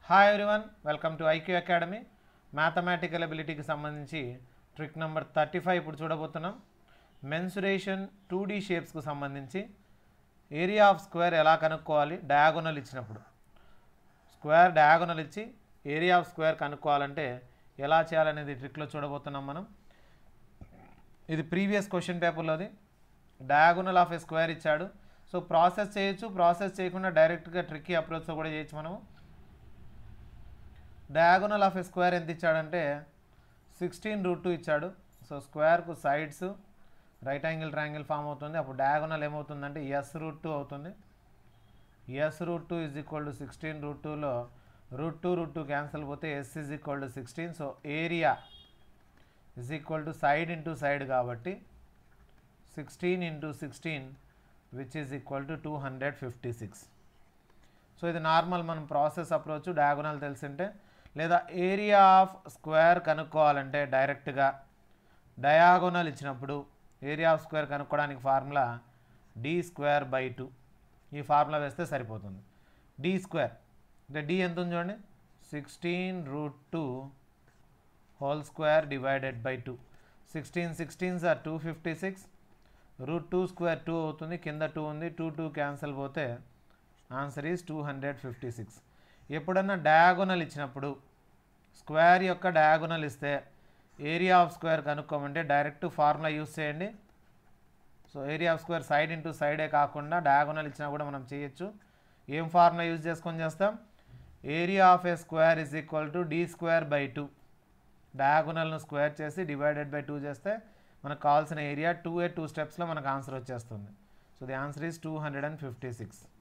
hi everyone welcome to IQ academy mathematical అబిలిటీకి సంబంధించి trick number thirty five ఇప్పుడు చూడబోతున్నాం మెన్సురేషన్ టూ డీ షేప్స్కు సంబంధించి ఏరియా ఆఫ్ స్క్వేర్ ఎలా కనుక్కోవాలి డయాగోనల్ ఇచ్చినప్పుడు స్క్వేర్ డయాగోనల్ ఇచ్చి ఏరియా ఆఫ్ స్క్వేర్ కనుక్కోవాలంటే ఎలా చేయాలనేది ట్రిక్లో చూడబోతున్నాం మనం ఇది ప్రీవియస్ క్వశ్చన్ పేపర్లోది డయాగోనల్ ఆఫ్ ఏ స్క్వేర్ ఇచ్చాడు సో ప్రాసెస్ చేయొచ్చు ప్రాసెస్ చేయకుండా డైరెక్ట్గా ట్రిక్కీ అప్రోచ్తో కూడా చేయొచ్చు మనము డయాగోనల్ ఆఫ్ ఏ స్క్వేర్ ఎంత ఇచ్చాడంటే సిక్స్టీన్ రూట్ టూ ఇచ్చాడు సో స్క్వేర్కు sides right angle triangle form అవుతుంది అప్పుడు డయాగోనల్ ఏమవుతుందంటే ఎస్ రూట్ టూ అవుతుంది s root two is equal to sixteen root టూలో root two root two cancel పోతే s is equal to sixteen so area is equal to side into side కాబట్టి sixteen into sixteen which is equal to two hundred fifty six so ఇది normal మనం process approach diagonal తెలిసింటే లేదా area of square కనుక్కోవాలంటే డైరెక్ట్గా diagonal ఇచ్చినప్పుడు area of square కనుక్కోవడానికి formula d square by two ఈ formula వేస్తే సరిపోతుంది డి స్క్వేర్ అంటే డి ఎంత ఉంది చూడండి sixteen root two whole square divided by two sixteen sixteens are two fifty six root two square two అవుతుంది కింద టూ ఉంది టూ టూ క్యాన్సిల్ పోతే answer is two hundred fifty six ఎప్పుడన్నా diagonal ఇచ్చినప్పుడు స్క్వేర్ యొక్క డయాగోనల్ ఇస్తే area of square కనుక్కోమంటే direct formula use చేయండి so area of square side into సైడే కాకుండా డయాగోనల్ ఇచ్చినా కూడా మనం చేయొచ్చు ఏం ఫార్ములా యూజ్ చేసుకొని చేస్తాం area of a square is equal to d square by two డయాగోనల్ను స్క్వేర్ చేసి డివైడెడ్ బై టూ చేస్తే మనకు కావాల్సిన ఏరియా టూ ఏ టూ స్టెప్స్లో మనకు ఆన్సర్ వచ్చేస్తుంది so the answer is two hundred and fifty six